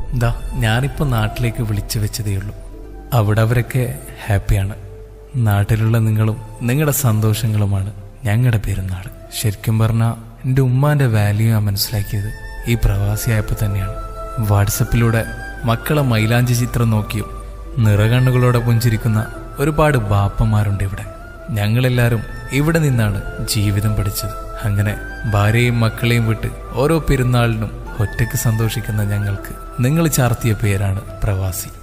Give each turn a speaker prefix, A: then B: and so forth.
A: ദാ ഞാനിപ്പോൾ നാട്ടിലേക്ക് വിളിച്ചു വെച്ചതേയുള്ളൂ അവിടെ അവരൊക്കെ ഹാപ്പിയാണ് നാട്ടിലുള്ള നിങ്ങളും നിങ്ങളുടെ സന്തോഷങ്ങളുമാണ് ഞങ്ങളുടെ പെരുന്നാൾ ശരിക്കും പറഞ്ഞാൽ എൻ്റെ ഉമ്മാന്റെ വാല്യൂ ഞാൻ മനസ്സിലാക്കിയത് ഈ പ്രവാസിയായപ്പോൾ തന്നെയാണ് വാട്സപ്പിലൂടെ മക്കളെ മൈലാഞ്ചി ചിത്രം നോക്കിയും നിറകണ്ണുകളോടെ പുഞ്ചിരിക്കുന്ന ഒരുപാട് ബാപ്പന്മാരുണ്ട് ഇവിടെ ഞങ്ങളെല്ലാവരും ഇവിടെ നിന്നാണ് ജീവിതം പഠിച്ചത് അങ്ങനെ ഭാര്യയും മക്കളെയും വിട്ട് ഓരോ പെരുന്നാളിനും ഒറ്റയ്ക്ക് സന്തോഷിക്കുന്ന ഞങ്ങൾക്ക് നിങ്ങൾ ചാർത്തിയ പേരാണ് പ്രവാസി